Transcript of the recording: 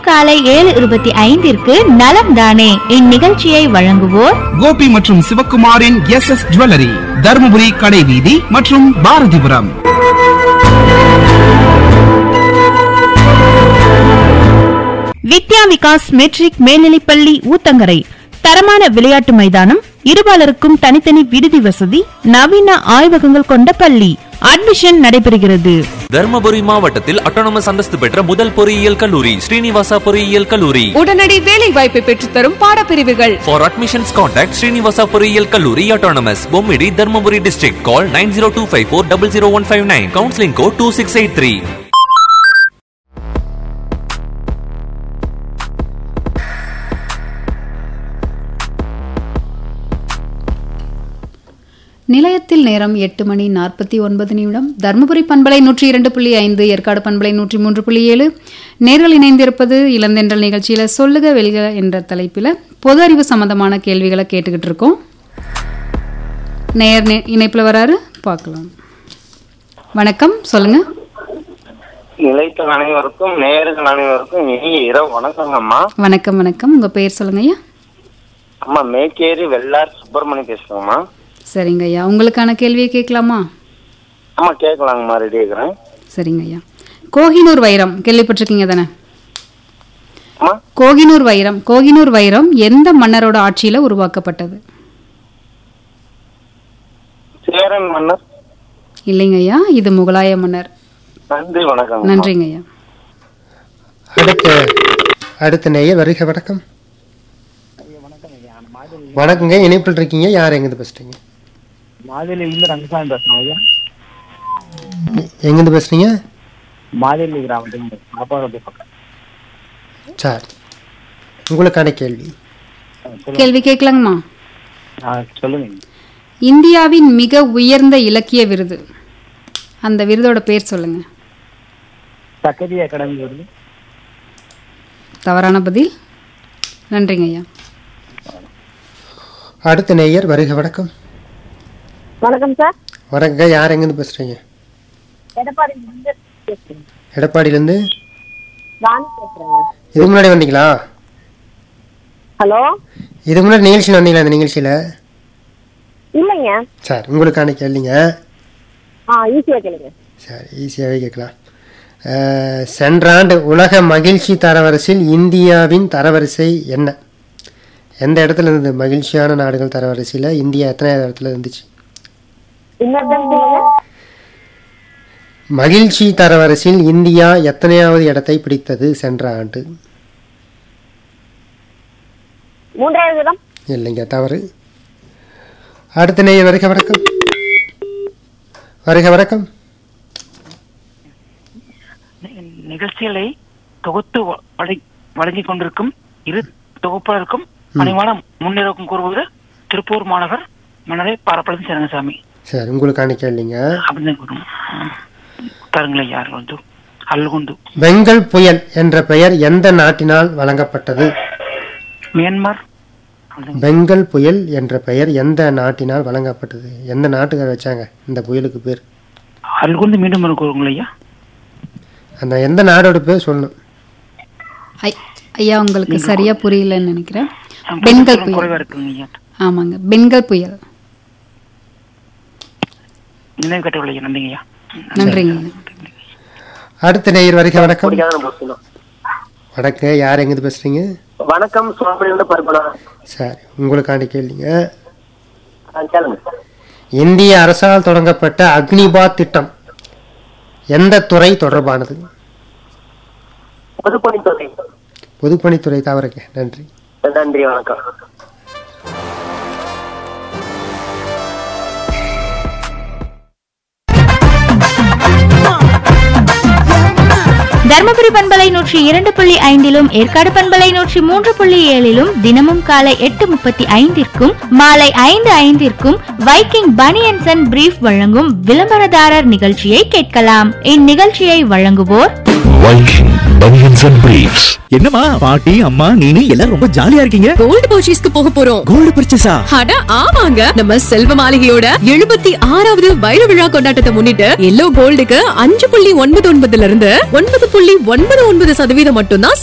காலை ஏழு இருபத்தி ஐந்திற்கு நலம் தானே இந்நிகழ்ச்சியை வழங்குவோர் கோபி மற்றும் சிவக்குமாரின் எஸ் எஸ் ஜுவல்லரி தருமபுரி கடைவீதி மற்றும் பாரதிபுரம் வித்யா விகாஸ் மெட்ரிக் மேல்நிலைப்பள்ளி ஊத்தங்கரை தரமான விளையாட்டு மைதானம் இருபாலருக்கும் தனித்தனி விடுதி வசதி நவீன ஆய்வகங்கள் கொண்ட பள்ளி அட்மிஷன் நடைபெறுகிறது தர்மபுரி மாவட்டத்தில் அட்டானமஸ் அந்தஸ்து பெற்ற முதல் பொறியியல் கல்லூரி ஸ்ரீனிவாசா பொறியியல் கல்லூரி உடனடி வேலை வாய்ப்பை பெற்றுத்தரும் பாடப்பிரிவுகள் For admissions contact Srinivasa பொறியியல் கல்லூரி autonomous Bommidi Dharmapuri district call 9025400159 counseling code 2683 நிலையத்தில் நேரம் எட்டு மணி நாற்பத்தி ஒன்பது நிமிடம் தருமபுரி பண்பலை நூற்றி இரண்டு புள்ளி ஐந்து ஏற்காடு பண்பலை நூற்றி மூன்று புள்ளி ஏழு நேர்கள் இணைந்திருப்பது இளந்தென்றல் நிகழ்ச்சியில் சொல்லுக வெல்க என்ற தலைப்பில் பொது அறிவு சம்பந்தமான கேள்விகளை கேட்டுக்கிட்டு இருக்கோம் நேர் இணைப்பில் வராரு பார்க்கலாம் வணக்கம் சொல்லுங்க நிலைத்த அனைவருக்கும் நேயர்கள் அனைவருக்கும் இனிய இரவு வணக்கங்கம்மா வணக்கம் வணக்கம் உங்க பெயர் சொல்லுங்க ஐயா அம்மா மேக்கேரி வெள்ளார் சுப்பிரமணி பேசுறேங்கம்மா சரிங்க ஐயா உங்களுக்கான கேள்வியை கேட்கலாமா அம்மா கேட்கலாங்கம்மா ரெடி இருக்கிறேன் சரிங்க ஐயா கோஹினூர் வைரம் கேள்விப்பட்டிருக்கீங்க தானே அம்மா கோகினூர் வைரம் கோகினூர் வைரம் எந்த மன்னரோட ஆட்சியில உருவாக்கப்பட்டது சேரன் மன்னர் இல்லைங்க ஐயா இது முகலாய மன்னர் நன்றி வணக்கம் நன்றிங்க ஐயா அடுத்த அடுத்த நேயர் வருக வணக்கம் வணக்கங்க இணைப்பில் இருக்கீங்க யார் எங்கிருந்து பேசுறீங்க மாதேலியிலிருந்து ரங்கசாமி பேசுறேன் ஐயா எ- எங்கிருந்து பேசுறீங்க மாதேலி கிராமத்துலேருந்து பாப்பாவட்டி பக்கம் சார் உங்களுக்கான கேள்வி கேள்வி கேட்கலாங்கம்மா ஆ சொல்லுங்க இந்தியாவின் மிக உயர்ந்த இலக்கிய விருது அந்த விருதோட பேர் சொல்லுங்க சக்கரி அகாடமி வருது தவறான பதில் நன்றிங்க ஐயா அடுத்த நேயர் வருக வணக்கம் வணக்கம் சார் வணக்கங்க யார் எங்கிருந்து பேசுறீங்க எடப்பாடி எடப்பாடியிலேருந்து ராணி பேசுறேங்க இதுக்கு முன்னாடி வந்தீங்களா ஹலோ இதுக்கு முன்னாடி நிகழ்ச்சியில் வந்தீங்களா இந்த நிகழ்ச்சியில் இல்லைங்க சார் உங்களுக்கான கேள்விங்க ஆ ஈஸியா கேளுங்க சரி ஈஸியாகவே கேட்கலாம் அஹ், சென்ற ஆண்டு உலக மகிழ்ச்சி தரவரிசையில் இந்தியாவின் தரவரிசை என்ன எந்த இடத்துல இருந்தது மகிழ்ச்சியான நாடுகள் தரவரிசையில் இந்தியா எத்தனையாவது இடத்துல இருந்துச்சு இன்னொரு டைம் சொல்லுங்க மகிழ்ச்சி தரவரிசையில் இந்தியா எத்தனையாவது இடத்தை பிடித்தது சென்ற ஆண்டு மூன்றாவது இடம் இல்லைங்க தவறு அடுத்த நேயர் வருக வணக்கம் வருக வணக்கம் நிகழ்ச்சிகளை தொகுத்து வ- வழங்கி வழங்கிக் கொண்டிருக்கும் இரு தொகுப்பாளருக்கும் பணிவான முன்னிறக்கம் கூறுவது திருப்பூர் மாநகர் மன்னரை பாரப்பளம் சரணசாமி சரி உங்களுக்கான கேள்விங்க அப்படின்னு கூறும் தருங்களேன் யார் வந்து அல்குண்டு பெங்கல் புயல் என்ற பெயர் எந்த நாட்டினால் வழங்கப்பட்டது மியான்மர் பெங்கல் புயல் என்ற பெயர் எந்த நாட்டினால் வழங்கப்பட்டது எந்த நாட்டுக்கார வச்சாங்க இந்த புயலுக்கு பேர் அல்குண்டு மீண்டும் ஒரு கூறுங்களேன் ஐயா அந்த எந்த நாடோட பேர் சொல்லணும் ஐ- ஐயா உங்களுக்கு சரியா புரியலன்னு நினைக்கிறேன் பெண்கள் குறைவா புயல் இருக்குங்க ஐயா ஆமாங்க பெண்கள் புயல் நினைவு கட்டவில்லை நன்றிங்க ஐயா நன்றிங்க ஐயா. அடுத்த நேயர் வரைக்கும் வணக்கம் பிடிக்காத போச்சுனா. வணக்கம் யார் எங்கிருந்து பேசுறீங்க வணக்கம் சுவாமியிலிருந்து பருப்பலாம் சரி உங்களுக்கான கேள்விங்க கேளுங்க இந்திய அரசால் தொடங்கப்பட்ட அக்னிபாத் திட்டம் எந்த துறை தொடர்பானது பொதுப்பணித்துறை பொதுப்பணித்துறை தவறுங்க நன்றி நன்றி வணக்கம் தர்மபுரி பண்பலை நூற்றி இரண்டு புள்ளி ஐந்திலும் ஏற்காடு பண்பலை நூற்றி மூன்று புள்ளி ஏழிலும் தினமும் காலை எட்டு முப்பத்தி ஐந்திற்கும் மாலை ஐந்து ஐந்திற்கும் வைக்கிங் பனியன்சன் அண்ட் பிரீஃப் வழங்கும் விளம்பரதாரர் நிகழ்ச்சியை கேட்கலாம் இந்நிகழ்ச்சியை வழங்குவோர் Viking Bunions and Briefs. என்னம்மா பாட்டி அம்மா நீனு எல்லாரும் ரொம்ப ஜாலியா இருக்கீங்க கோல்டு பர்ச்சேஸ்க்கு போக போறோம் கோல்டு பர்ச்சேஸா அட ஆமாங்க நம்ம செல்வ மாளிகையோட எழுபத்தி ஆறாவது வைர விழா கொண்டாட்டத்தை முன்னிட்டு எல்லோ கோல்டுக்கு அஞ்சு புள்ளி ஒன்பது ஒன்பதுல இருந்து ஒன்பது புள்ளி ஒன்பது ஒன்பது சதவீதம் மட்டும்தான்